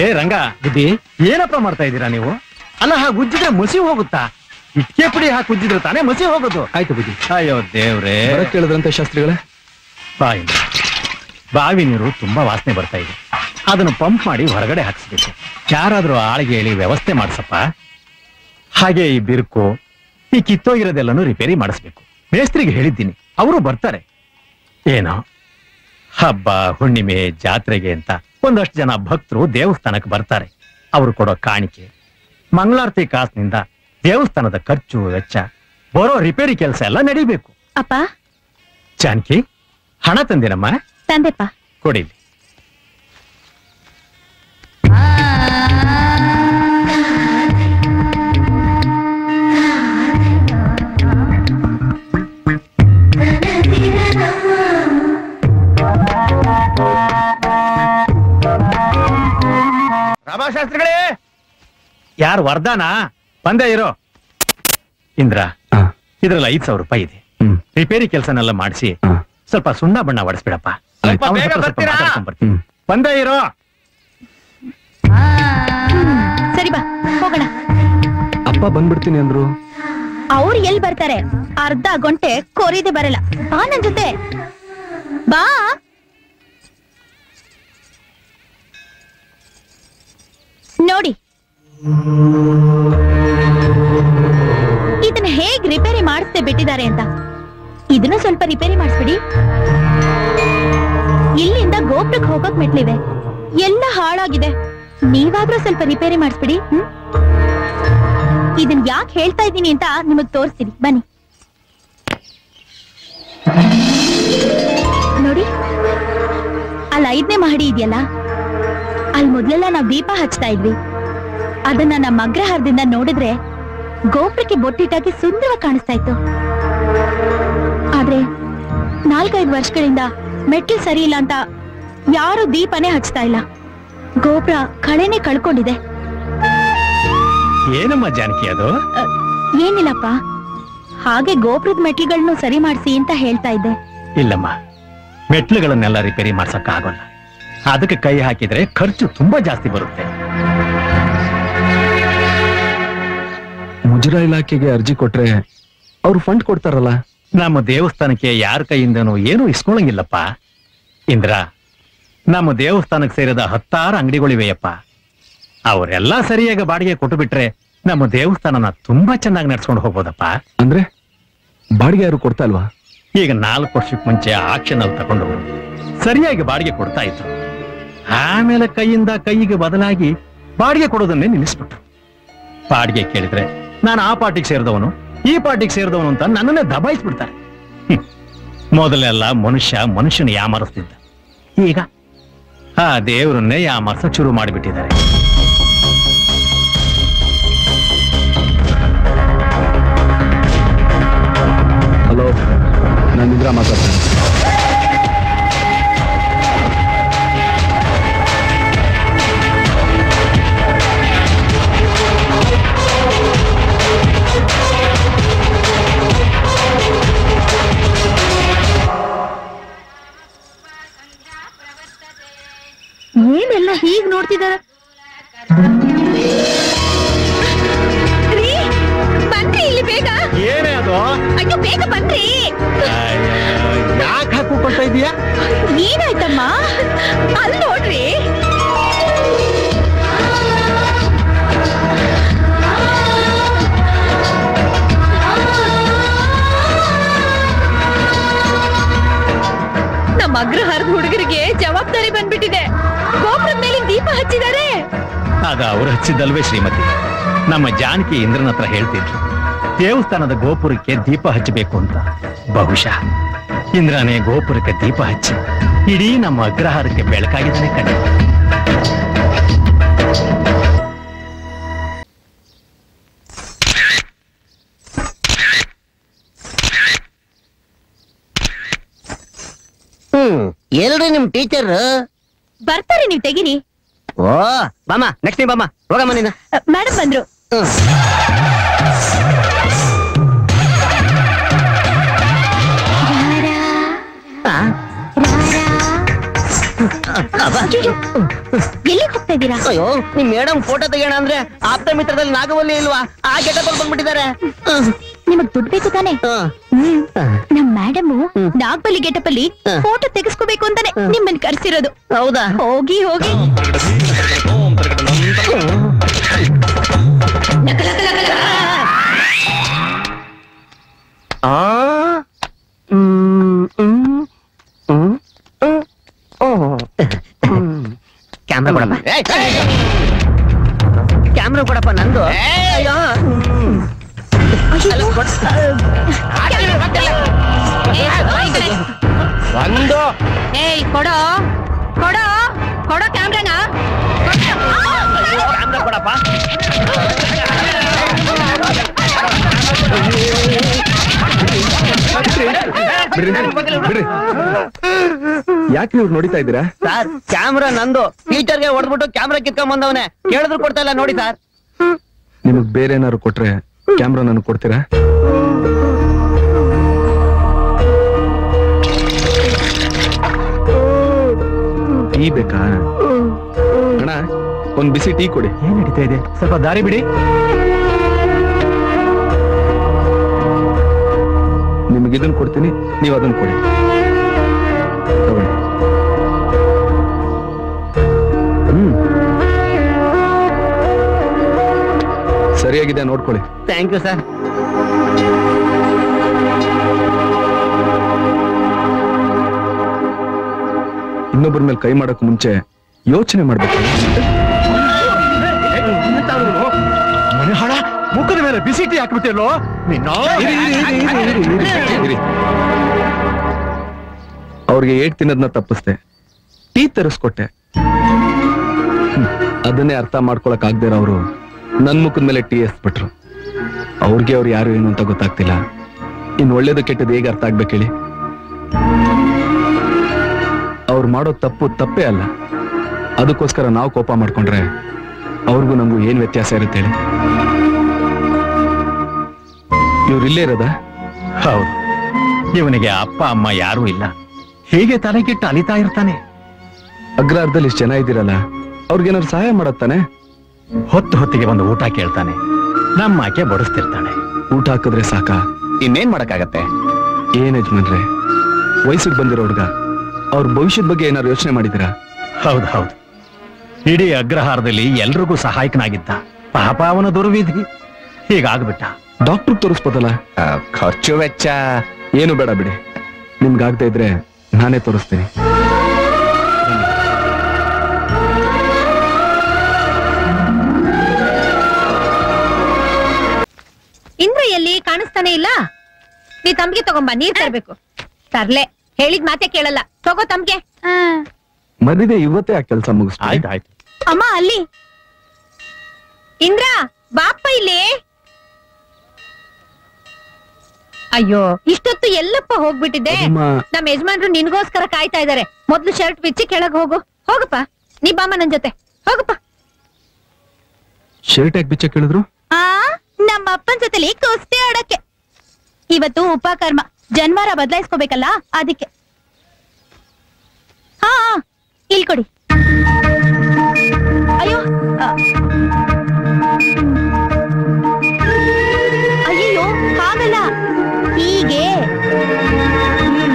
ಏ ರಂಗ ಬುದ್ಧಿ ಏನಪ್ಪ ಮಾಡ್ತಾ ಇದ್ದೀರಾ ನೀವು ಅಲ್ಲ ಹಾಗೆ ಉಜ್ಜಿದ್ರೆ ಮಸಿ ಹೋಗುತ್ತಾ ಇಟ್ಕೆ ಪುಡಿ ಹಾಕಿ ಉಜ್ಜಿದ್ರೆ ತಾನೇ ಮಸಿ ಹೋಗೋದು ಆಯ್ತು ಬುದ್ಧಿ ಅಯ್ಯೋ ದೇವ್ರೇ ಬರಕ್ ಕೇಳಿದ್ರಂತೆ ಶಾಸ್ತ್ರಿಗಳೇ ಬಾವಿ ಬಾವಿ ನೀರು ತುಂಬಾ ವಾಸನೆ ಬರ್ತಾ ಇದೆ ಅದನ್ನು ಪಂಪ್ ಮಾಡಿ ಹೊರಗಡೆ ಹಾಕಿಸ್ಬೇಕು ಯಾರಾದ್ರೂ ಆಳಿಗೆ ಹೇಳಿ ವ್ಯವಸ್ಥೆ ಮಾಡಿಸಪ್ಪ ಹಾಗೆ ಈ ಬಿರುಕು ಈ ಕಿತ್ತೋಗಿರೋದೆಲ್ಲನೂ ರಿಪೇರಿ ಮಾಡಿಸ್ಬೇಕು ಮೇಸ್ತ್ರಿಗೆ ಹೇಳಿದ್ದೀನಿ ಅವರು ಬರ್ತಾರೆ ಏನೋ ಹಬ್ಬ ಹುಣ್ಣಿಮೆ ಜಾತ್ರೆಗೆ ಅಂತ ಒಂದಷ್ಟು ಜನ ಭಕ್ತರು ದೇವಸ್ಥಾನಕ್ಕೆ ಬರ್ತಾರೆ ಅವರು ಕೊಡೋ ಕಾಣಿಕೆ ಮಂಗಳಾರತಿ ಕಾಸಿನಿಂದ ದೇವಸ್ಥಾನದ ಖರ್ಚು ವೆಚ್ಚ ಬರೋ ರಿಪೇರಿ ಕೆಲಸ ಎಲ್ಲ ನಡಿಬೇಕು ಅಪ್ಪ ಜಾನಕಿ ಹಣ ತಂದಿರಮ್ಮ ತಂದೆಪ್ಪ ಕೊಡಿ ರಾಮಶಾಸ್ತ್ರಿಗಳೇ ಯಾರು ವರ್ಧಾನ ಬಂದೇ ಇರೋ ಇಂದ್ರ ಹಾ ಇದ್ರಲ್ಲಿ ಐದ್ ಸಾವಿರ ರೂಪಾಯಿ ಇದೆ ಹ್ಮ್ ರಿಪೇರಿ ಕೆಲಸನೆಲ್ಲ ಮಾಡಿಸಿ ಹಾ ಸ್ವಲ್ಪ ಸುಣ್ಣ ಬಣ್ಣ ಹೊಡಿಸ್ಬಿಡಪ್ಪ ಆಯ್ತು. ಅವ್ನ ಹತ್ರ ಸ್ವಲ್ಪ ಮಾತಾಡ್ಕೊಂಡ್ ಬರ್ತೀನಿ. ಹ್ಮ್ ಬಂದೇ ಇರೋ ಸರಿ ಬಾ ಹೋಗೋಣ ಅಪ್ಪ ಬಂದ್ಬಿಡ್ತೀನಿ ಅಂದ್ರು ಅವ್ರು ಎಲ್ಲಿ ಬರ್ತಾರೆ ಅರ್ಧ ಗಂಟೆ ಕೊರಿದೆ ಬರಲ್ಲ ಬಾ ನನ್ ಜೊತೆ ಬಾ ನೋಡಿ ಇದನ್ನ ಹೇಗ್ ರಿಪೇರಿ ಮಾಡಿಸ್ದೆ ಬಿಟ್ಟಿದ್ದಾರೆ ಅಂತ ಇದನ್ನು ಸ್ವಲ್ಪ ರಿಪೇರಿ ಮಾಡಿಸ್ಬಿಡಿ ಇಲ್ಲಿಂದ ಗೋಪುರಕ್ಕೆ ಹೋಗಕ್ ಮೆಟ್ಲಿವೆ ಎಲ್ಲ ಹಾಳಾಗಿದೆ ನೀವಾದ್ರೂ ಸ್ವಲ್ಪ ರಿಪೇರಿ ಮಾಡಿಸ್ಬಿಡಿ ಹ್ಮ್ ಇದನ್ ಯಾಕೆ ಹೇಳ್ತಾ ಇದ್ದೀನಿ ಅಂತ ನಿಮಗ್ ತೋರಿಸ್ತೀನಿ ಬನ್ನಿ ನೋಡಿ ಅಲ್ಲಿ ಐದನೇ ಮಹಡಿ ಇದೆಯಲ್ಲ ಅಲ್ಲಿ ಮೊದ್ಲೆಲ್ಲ ನಾವ್ ದೀಪ ಹಚ್ತಾ ಇದ್ವಿ ಅದನ್ನ ನಮ್ಮ ಅಗ್ರಹಾರದಿಂದ ನೋಡಿದ್ರೆ ಗೋಪುರಕ್ಕೆ ಬೊಟ್ಟಿಟ್ಟಾಗಿ ಸುಂದರವಾಗಿ ಕಾಣಿಸ್ತಾ ಇತ್ತು ಆದ್ರೆ ನಾಲ್ಕೈದು ವರ್ಷಗಳಿಂದ ಮೆಟ್ಲು ಸರಿ ಇಲ್ಲ ಅಂತ ಯಾರು ದೀಪನೇ ಹಚ್ತಾ ಇಲ್ಲ ಗೋಪುರ ಕಳೆನೆ ಕಳ್ಕೊಂಡಿದೆ ಏನಮ್ಮ ಜಾನಕಿ ಅದು ಅ, ಏನಿಲ್ಲಪ್ಪ ಹಾಗೆ ಗೋಪುರದ ಮೆಟ್ಲುಗಳನ್ನು ಸರಿ ಮಾಡಿಸಿ ಅಂತ ಹೇಳ್ತಾ ಇದ್ದೆ ಇಲ್ಲಮ್ಮ ಮೆಟ್ಲುಗಳನ್ನೆಲ್ಲ ರಿಪೇರಿ ಮಾಡ್ಸಕ್ ಆಗೋಲ್ಲ ಅದಕ್ಕೆ ಕೈ ಹಾಕಿದ್ರೆ ಖರ್ಚು ತುಂಬಾ ಜಾಸ್ತಿ ಬರುತ್ತೆ ಮುಜರಾ ಇಲಾಖೆಗೆ ಅರ್ಜಿ ಕೊಟ್ರೆ ಅವ್ರು ಫಂಡ್ ಕೊಡ್ತಾರಲ್ಲ ನಮ್ಮ ದೇವಸ್ಥಾನಕ್ಕೆ ಯಾರ ಕೈಯಿಂದನೂ ಏನೂ ಇಸ್ಕೊಳಂಗಿಲ್ಲಪ್ಪ ಇಂದ್ರ ನಮ್ಮ ದೇವಸ್ಥಾನಕ್ಕೆ ಸೇರಿದ ಹತ್ತಾರು ಅಂಗಡಿಗಳಿವೆಯಪ್ಪ ಅವರೆಲ್ಲ ಸರಿಯಾಗಿ ಬಾಡಿಗೆ ಕೊಟ್ಟು ಬಿಟ್ರೆ ನಮ್ಮ ದೇವಸ್ಥಾನನ ತುಂಬಾ ಚೆನ್ನಾಗಿ ನಡ್ಸ್ಕೊಂಡು ಹೋಗ್ಬೋದಪ್ಪ ಅಂದ್ರೆ ಬಾಡಿಗೆ ಯಾರು ಕೊಡ್ತಾ ಇಲ್ವಾ ಈಗ ನಾಲ್ಕು ವರ್ಷಕ್ಕೆ ಮುಂಚೆ ಆಕ್ಷನ್ ಅಲ್ಲಿ ತಗೊಂಡು ಸರಿಯಾಗಿ ಬಾಡಿಗೆ ಕೊಡ್ತಾ ಇದ್ರು ಆಮೇಲೆ ಕೈಯಿಂದ ಕೈಗೆ ಬದಲಾಗಿ ಬಾಡಿಗೆ ಕೊಡೋದನ್ನೇ ನಿಲ್ಲಿಸ್ಬಿಟ್ರು ಬಾಡಿಗೆ ಕೇಳಿದ್ರೆ ನಾನು ಆ ಪಾರ್ಟಿಗೆ ಸೇರಿದವನು ಈ ಪಾರ್ಟಿಗೆ ಸೇರಿದವನು ಅಂತ ನನ್ನನ್ನೇ ದಬಾಯಿಸ್ಬಿಡ್ತಾರೆ ಹ್ಮ್. ಮೊದಲೆಲ್ಲ ಮನುಷ್ಯ ಮನುಷ್ಯನ ಯಾಮಾರಿಸ್ತಿದ್ದ ಈಗ ಆ ದೇವರನ್ನೇ ಯಾಮಾರ್ಸಕ್ ಶುರು ಮಾಡಿಬಿಟ್ಟಿದ್ದಾರೆ ಹಲೋ ನಾನು ಇಂದ್ರ ಮಾತಾಡ್ತೇನೆ ಏನೆಲ್ಲ ಹೀಗ್ ನೋಡ್ತಿದಾರ ಬನ್ರಿ ಇಲ್ಲಿ ಬೇಗ ಏನೇ ಅದು ಅಯ್ಯೋ ಬೇಗ ಬನ್ರಿ ಯಾಕೆ ಹಾಕೊಳ್ತಾ ಇದೀಯಾ ಏನಾಯ್ತಮ್ಮ ಅಲ್ಲಿ ನೋಡ್ರಿ ನಮ್ಮ ಅಗ್ರಹಾರದ ಹುಡುಗರಿಗೆ ಜವಾಬ್ದಾರಿ ಬಂದ್ಬಿಟ್ಟಿದೆ ಗೋಪುರದ ಮೇಲೆ ದೀಪ ಹಚ್ಚಿದ್ದಾರೆ ಆಗ ಅವ್ರು ಹಚ್ಚಿದ್ದಲ್ವೇ ಶ್ರೀಮತಿ ನಮ್ಮ ಜಾನಕಿ ಇಂದ್ರನ ಹತ್ರ ಹೇಳ್ತಿದ್ರು ದೇವಸ್ಥಾನದ ಗೋಪುರಕ್ಕೆ ದೀಪ ಹಚ್ಚಬೇಕು ಅಂತ ಬಹುಶಃ ಇಂದ್ರನೇ ಗೋಪುರಕ್ಕೆ ದೀಪ ಹಚ್ಚಿ ಇಡೀ ನಮ್ಮ ಅಗ್ರಹಾರಕ್ಕೆ ಬೆಳಕಾಗಿದ್ದಾನೆ ಕಣೆ ಹ್ಮ್ ಎಲ್ರಿ ನಿಮ್ ಟೀಚರ್ ಬರ್ತಾರೆ ನೀವು ತೆಗಿರಿ ಓ ಬಾಮ ನೆಕ್ಸ್ಟ್ ಟೈಮ್ ಬಾಮ ಹೋಗಮ್ಮ ನೀನು ಮೇಡಮ್ ಬಂದ್ರು ಆ? ಅಯ್ಯೋ, ಎಲ್ಲಿಗೆ ಹೋಗ್ತಾ ಇದ್ದೀರಾ ಅಯ್ಯೋ ನಿಮ್ ಮೇಡಮ್ ಫೋಟೋ ತೆಗೋಣ ಅಂದ್ರೆ ಆಪ್ತ ಮಿತ್ರದಲ್ಲಿ ನಾಗವಲ್ಲಿ ಇಲ್ವಾ ಆ ಗೆಟಪ್ ಬಂದ್ಬಿಟ್ಟಿದ್ದಾರೆ ನಿಮಗ್ ದುಡ್ಡು ಬೇಕು ತಾನೆ ಹ್ಮ್ ನಮ್ ಮೇಡಮ್ ನಾಗ್ಬಲಿ ಗೆಟಪ್ ಅಲ್ಲಿ ಹ. ಫೋಟೋ ತೆಗೆಸ್ಕೋಬೇಕು ಅಂತಾನೆ ನಿಮ್ಮನ್ ಕರ್ಸಿರೋದು ಹೌದಾ ಹೋಗಿ ಹೋಗಿ ಆ ಹ್ಮ್, ಹ್ಮ್, ಹ್ಮ್, ಹ್ಮ್, ಹ್ಮ್. ಕ್ಯಾಮ್ರಾ ಕೊಡಪ್ಪ ಕ್ಯಾಮ್ರಾ ಕೊಡಪ್ಪ ನಂದು ಅಯ್ಯೋ ಹ್ಮ್. ಅಲ್ಲ, ಕೊಡ್- ಒಂದು ಏಯ್ ಕೊಡೋ ಕೊಡೋ ಕೊಡೋ ಕ್ಯಾಮ್ರಾನ ಕ್ಯಾಮ್ರಾ ಕೊಡಪ್ಪ ಬಿಡ್ರಿ ಬಿಡ್ರಿ ಯಾಕೆ ನೀವು ನೋಡಿತಾ ಇದ್ದೀರಾ ಸರ್ ಕ್ಯಾಮ್ರಾ ನಂದು ಟೀಚರ್ಗೆ ಹೊಡೆದ್ಬಿಟ್ಟು ಕ್ಯಾಮ್ರಾ ಕಿತ್ಕೊಂಡ್ ಬಂದವನೆ ಕೇಳಿದ್ರು ಕೊಡ್ತಾ ಇಲ್ಲ ನೋಡಿ ಸರ್ ನಿಮಗ್ ಬೇರೆ ಏನಾದ್ರು ಕೊಟ್ರೆ ಕ್ಯಾಮ್ರಾ ನನಗೆ ಕೊಡ್ತೀರಾ ಟೀ ಬೇಕಾ ಅಣ್ಣ ಒಂದ್ ಬಿಸಿ ಟೀ ಕೊಡಿ ಏನ್ ನಡೀತಾ ಇದೆ ಸ್ವಲ್ಪ ದಾರಿ ಬಿಡಿ ನಿಮ್ಗೆ ಇದನ್ನ ಕೊಡ್ತೀನಿ ನೀವು ಅದನ್ನ ಕೊಡಿ ತಗೊಳ್ಳಿ ಹ್ಮ್ ಸರಿಯಾಗಿದೆ ನೋಡ್ಕೊಳ್ಳಿ ಥ್ಯಾಂಕ್ ಯು ಸರ್ ಇನ್ನೊಬ್ಬರ ಮೇಲೆ ಕೈ ಮಾಡಕ್ ಮುಂಚೆ ಯೋಚನೆ ಮಾಡ್ಬೇಕು ಮನೆ ಹಾಳ ಮುಖದ ಮೇಲೆ ಬಿಸಿ ಟೀ ಹಾಕ್ಬಿಟ್ಟಿಲ್ಲೋ ನಿನ್ನ ಇರಿ, ಇರಿ, ಇರಿ, ಇರಿ, ಇರಿ, ಇರಿ, ಇರಿ. ಅವ್ರಿಗೆ ಏಟ್ ತಿನ್ನೋದನ್ನ ತಪ್ಪಿಸ್ದೆ ಟೀ ತರಿಸ್ಕೊಟ್ಟೆ ಹ್ಮ್. ಅದನ್ನೇ ಅರ್ಥ ಮಾಡ್ಕೊಳಕ್ ಆಗದೆ ಅವರು ನನ್ ಮುಖದ ಮೇಲೆ ಟೀ ಎಸ್ಬಿಟ್ರು ಅವ್ರಿಗೆ ಅವ್ರು ಯಾರು ಏನು ಅಂತ ಗೊತ್ತಾಗ್ತಿಲ್ಲ ಇನ್ ಒಳ್ಳೇದು ಕೆಟ್ಟದ್ದು ಹೇಗೆ ಅರ್ಥ ಆಗ್ಬೇಕು ಹೇಳಿ ಅವ್ರು ಮಾಡೋ ತಪ್ಪು ತಪ್ಪೇ ಅಲ್ಲ ಅದಕ್ಕೋಸ್ಕರ ನಾವು ಕೋಪ ಮಾಡ್ಕೊಂಡ್ರೆ ಅವ್ರಿಗೂ ನಮಗೂ ಏನ್ ವ್ಯತ್ಯಾಸ ಇರುತ್ತೆ ಹೇಳಿ ಇವ್ರು ಇಲ್ಲೇ ಇರೋದಾ ಹೌದು ಇವನಿಗೆ ಅಪ್ಪ ಅಮ್ಮ ಯಾರೂ ಇಲ್ಲ ಹೀಗೆ ತಲೆಗಿಟ್ಟು ಅಲಿತಾ ಇರ್ತಾನೆ ಅಗ್ರಹಾರದಲ್ಲಿ ಇಷ್ಟು ಜನ ಇದ್ದೀರಲ್ಲ ಅವ್ರಿಗೇನಾದ್ರು ಸಹಾಯ ಮಾಡತ್ತಾನೆ ಹೊತ್ತು ಹೊತ್ತಿಗೆ ಒಂದು ಊಟ ಕೇಳ್ತಾನೆ ನಮ್ಮ ಆಕೆ ಬಡಿಸ್ತಿರ್ತಾನೆ ಊಟ ಹಾಕಿದ್ರೆ ಸಾಕ ಇನ್ನೇನ್ ಮಾಡಕ್ಕಾಗತ್ತೆ ಏನ್ ಯಜಮಾನ್ರೆ ವಯಸ್ಸಿಗೆ ಬಂದಿರೋ ಹುಡ್ಗ ಅವ್ರ ಭವಿಷ್ಯದ ಬಗ್ಗೆ ಏನಾದ್ರು ಯೋಚನೆ ಮಾಡಿದಿರಾ ಹೌದು ಹೌದು ಇಡೀ ಅಗ್ರಹಾರದಲ್ಲಿ ಎಲ್ರಿಗೂ ಸಹಾಯಕನಾಗಿದ್ದ ಪಾಪ ಅವನ ದುರ್ವಿಧಿ ಹೀಗಾಗ್ಬಿಟ್ಟ ಡಾಕ್ಟರ್ ತೋರಿಸ್ಬೋದಲ್ಲ ಖರ್ಚು ವೆಚ್ಚ ಏನು ಬೇಡ ಬಿಡಿ ನಿಮ್ಗಾಗ್ತಾ ಇದ್ರೆ ನಾನೇ ತೋರಿಸ್ತೀನಿ ಇಂದ್ರ ಎಲ್ಲಿ ಕಾಣಿಸ್ತಾನೆ ಇಲ್ಲ ನೀ ತಮ್ಗೆ ತಗೊಂಬ ನೀರ್ ತರ್ಬೇಕು ತರ್ಲೆ ಹೇಳಿದ್ ಮಾತೆ ಕೇಳಲ್ಲ ತಗೋ ತಮ್ಗೆ ಮರಿದೆ ಇವತ್ತೇ ಆ ಕೆಲಸ ಮುಗಿಸ್ತೀನಿ ಆಯ್ತು ಆಯ್ತು ಅಮ್ಮ ಅಲ್ಲಿ ಇಂದ್ರ ಬಾಪ ಇಲ್ಲಿ ಅಯ್ಯೋ ಇಷ್ಟೊತ್ತು ಎಲ್ಲಪ್ಪ ಹೋಗ್ಬಿಟ್ಟಿದ್ದೆ ಅದಮ್ಮ ನಮ್ ಯಜಮಾನ್ರು ನಿನ್ಗೋಸ್ಕರ ಕಾಯ್ತಾ ಇದಾರೆ ಮೊದ್ಲು ಶರ್ಟ್ ಬಿಚ್ಚಿ ಕೆಳಗ್ ಹೋಗು ಹೋಗಪ್ಪ ನೀ ಬಾಮ ನನ್ ಜೊತೆ ಹೋಗಪ್ಪ ಶರ್ಟ್ ಯಾಕೆ ಬಿಚ್ಚ ಕೇಳಿದ್ರು ಆ ನಮ್ಮ ಅಪ್ಪನ್ ಜೊತೆಲಿ ಕುಸ್ತಿ ಆಡಕ್ಕೆ ಇವತ್ತು ಉಪಕರ್ಮ ಜನ್ವಾರ ಬದಲಾಯಿಸ್ಕೋಬೇಕಲ್ಲ ಅದಕ್ಕೆ ಹಾ ಹಾ, ಇಲ್ ಕೊಡಿ ಅಯ್ಯೋ ಆ. ಅಯ್ಯಯ್ಯೋ ಹಾಗಲ್ಲ ಹೀಗೆ ಹ್ಮ್.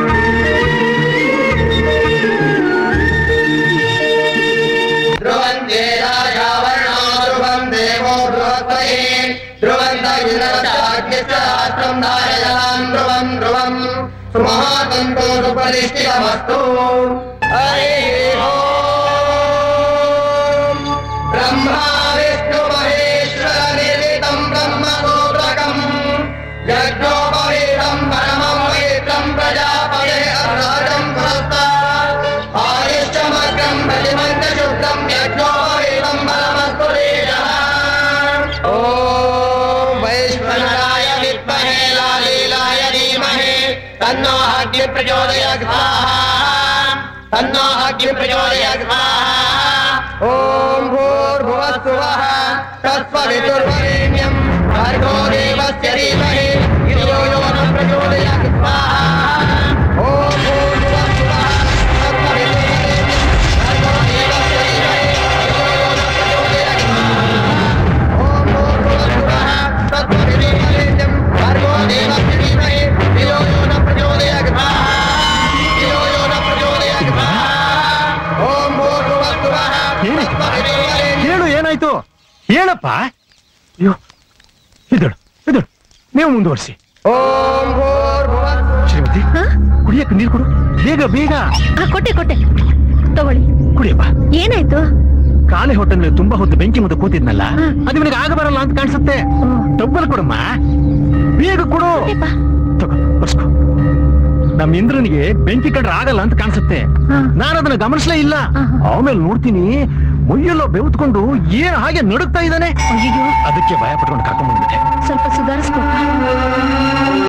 ಬ್ರಹ್ಮ ವಿಷ್ಣು ಮಹೇಶ್ವರ ನಿರ್ಮಿತಂ ಬ್ರಹ್ಮಸೂತ್ರಕಂ ಯಜ್ಞೋಪವೀತಂ ಪರಮಂ ಪವಿತ್ರಂ ಪ್ರಜಾಪತೆ ಅರ್ಹಜಂ ಪುರಸ್ತಾತ್ ಆಯುಷ್ಯಮಗ್ರಂ ಪ್ರತಿಮಂತ ಶುದ್ಧಂ ಯಜ್ಞೋಪವೀತಂ ಪರಮಸ್ತು ತೇಜಃ ಓಂ ವೈಶ್ವನರಾಯ ವಿದ್ಮಹೇ ಲಾಲೀಲಾಯ ಧೀಮಹಿ ತನ್ನೋ ಅಗ್ನಿ ಪ್ರಚೋದಯಾತ್ ಸ್ವಾಹಾ ತನ್ನೋ ಅಗ್ನಿ ಪ್ರಚೋದಯಾತ್ ಸ್ವಾಹಾ ಓಂ ಭೂರ್ಭುವಸ್ಸುವಃ ತತ್ಸವಿತುರ್ವರೆಣ್ಯಂ ಭರ್ಗೋ ದೇವಸ್ಯ ಧೀಮಹಿ ಧಿಯೋ ಯೋ ನ ಪ್ರಚೋದಯಾತ್ ಸ್ವಾಹಾ ಓಂ ಭೂರ್ಭುವಸ್ಸುವಃ ತತ್ಸವಿತುರ್ವರೆಣ್ಯಂ ಹೇಳಪ್ಪ ಅಯ್ಯೋ ಇದಳು ಇದಳು ನೀವು ಮುಂದುವರಿಸಿ ಓಂ ಭೂರ್ಭುವಃ ಶ್ರೀಮತಿ ಕುಡಿಯಕ್ಕೆ ನೀರು ಕೊಡು ಬೇಗ ಬೇಗ ಆ ಕೊಟ್ಟೆ ಕೊಟ್ಟೆ ತಗೊಳ್ಳಿ ಕುಡಿಯಪ್ಪ ಏನಾಯ್ತು ಕಾಲೆ ಹೊಟ್ಟೆ ಮೇಲೆ ತುಂಬಾ ಹೊತ್ತು ಬೆಂಕಿ ಮುಂದೆ ಕೂತಿದ್ನಲ್ಲ ಹ್ಮ್. ಅದು ನಿನಗೆ ಆಗ ಬರಲ್ಲ ಅಂತ ಕಾಣಿಸುತ್ತೆ ಡಬ್ಬಲ್ ಕೊಡಮ್ಮ ಬೇಗ ಕೊಡು ಕೊಟ್ಟೆಪ್ಪ. ತಗೋ ಬರ್ಸ್ಕೊ ನಮ್ ಇಂದ್ರನಿಗೆ ಬೆಂಕಿ ಕಂಡ್ರೆ ಆಗಲ್ಲ ಅಂತ ಕಾಣಿಸುತ್ತೆ ಹ್ಮ್. ನಾನು ಅದನ್ನ ಗಮನಿಸ್ಲೇ ಇಲ್ಲ ಹ್ಮ್. ಆಮೇಲೆ ನೋಡ್ತೀನಿ ಮುಯ್ಯೆಲ್ಲೋ ಬೆವತ್ಕೊಂಡು ಏನ್ ಹಾಗೆ ನಡುಕ್ತಾ ಇದ್ದಾನೆ ಅಯ್ಯೋ ಅದಕ್ಕೆ ಭಯ ಪಟ್ಕೊಂಡು ಕರ್ಕೊಂಡ್ ಬಂದ್ಬಿಟ್ಟೆ ಸ್ವಲ್ಪ ಸುಧಾರಿಸ್ಕೊಪ್ಪ